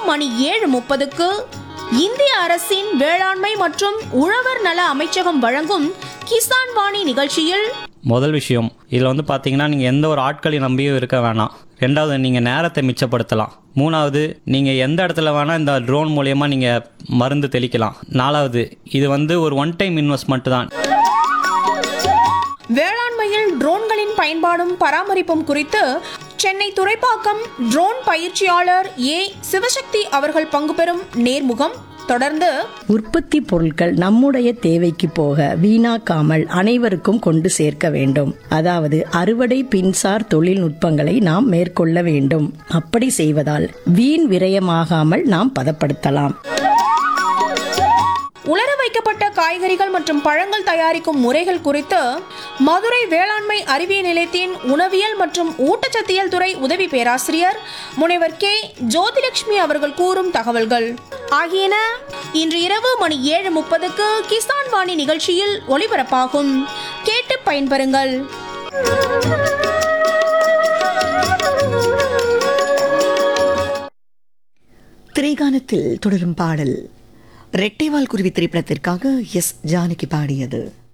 மணி ஏழு முப்பதுக்கு இந்திய அரசின் வேளாண்மை மற்றும் உழவர் நல அமைச்சகம் வழங்கும் கிசான் வாணி நிகழ்ச்சியில் முதல் விஷயம் இதில் வந்து பார்த்தீங்கன்னா நீங்கள் எந்த ஒரு ஆட்களையும் நம்பியும் இருக்க வேணாம் ரெண்டாவது நீங்கள் நேரத்தை மிச்சப்படுத்தலாம் மூணாவது நீங்கள் எந்த இடத்துல வேணால் இந்த ட்ரோன் மூலயமா நீங்கள் மருந்து தெளிக்கலாம் நாலாவது இது வந்து ஒரு ஒன் டைம் இன்வெஸ்ட்மெண்ட் தான் வேளாண்மையில் ட்ரோன்களின் பயன்பாடும் பராமரிப்பும் குறித்து சென்னை துறைப்பாக்கம் ட்ரோன் பயிற்சியாளர் ஏ சிவசக்தி அவர்கள் பங்கு பெறும் நேர்முகம் தொடர்ந்து உற்பத்தி பொருட்கள் நம்முடைய தேவைக்கு போக வீணாக்காமல் அனைவருக்கும் கொண்டு சேர்க்க வேண்டும் அதாவது அறுவடை பின்சார் தொழில்நுட்பங்களை நாம் மேற்கொள்ள வேண்டும் அப்படி செய்வதால் வீண் விரயமாகாமல் நாம் பதப்படுத்தலாம் உலர வைக்கப்பட்ட காய்கறிகள் மற்றும் பழங்கள் தயாரிக்கும் முறைகள் குறித்து மதுரை வேளாண்மை அறிவியல் நிலையத்தின் உணவியல் மற்றும் ஊட்டச்சத்தியல் துறை உதவி பேராசிரியர் முனைவர் கே ஜோதிலட்சுமி அவர்கள் கூறும் தகவல்கள் ஆகியன இன்று இரவு மணி ஏழு முப்பதுக்கு கிசான் வாணி நிகழ்ச்சியில் ஒளிபரப்பாகும் கேட்டு பயன்பெறுங்கள் திரைகானத்தில் தொடரும் பாடல் ரெட்டைவால் குருவி திரைப்படத்திற்காக எஸ் ஜானகி பாடியது